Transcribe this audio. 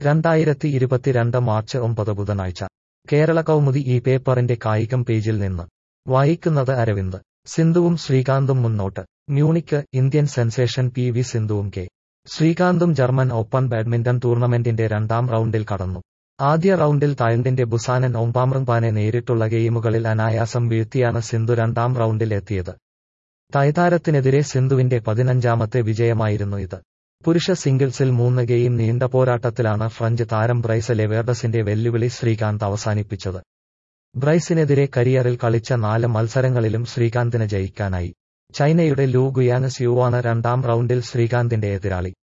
രണ്ടായിരത്തി ഇരുപത്തിരണ്ട് മാർച്ച് ഒമ്പത് ബുധനാഴ്ച കേരള കൗമുദി ഈ പേപ്പറിന്റെ കായികം പേജിൽ നിന്ന് വായിക്കുന്നത് അരവിന്ദ് സിന്ധുവും ശ്രീകാന്തും മുന്നോട്ട് Munich Indian sensation P V സിന്ധുവും കെ ശ്രീകാന്തും ജർമ്മൻ ഓപ്പൺ ബാഡ്മിന്റൺ ടൂർണമെന്റിന്റെ രണ്ടാം റൗണ്ടിൽ കടന്നു ആദ്യ റൗണ്ടിൽ തായ്ലൻഡിന്റെ ബുസാനൻ ഓംപാമൃങ്പാനെ നേരിട്ടുള്ള ഗെയിമുകളിൽ അനായാസം വീഴ്ത്തിയാണ് സിന്ധു രണ്ടാം റൗണ്ടിൽ എത്തിയത് തായ്താരത്തിനെതിരെ സിന്ധുവിന്റെ പതിനഞ്ചാമത്തെ വിജയമായിരുന്നു ഇത് പുരുഷ സിംഗിൾസിൽ മൂന്ന് ഗെയിം നീണ്ട പോരാട്ടത്തിലാണ് ഫ്രഞ്ച് താരം ബ്രൈസ് ലെവേർഡസിന്റെ വെല്ലുവിളി ശ്രീകാന്ത് അവസാനിപ്പിച്ചത് ബ്രൈസിനെതിരെ കരിയറിൽ കളിച്ച നാല് മത്സരങ്ങളിലും ശ്രീകാന്തിന് ജയിക്കാനായി ചൈനയുടെ ലൂ ഗുയാങ് സ്യൂവാണ് രണ്ടാം റൗണ്ടിൽ ശ്രീകാന്തിന്റെ എതിരാളി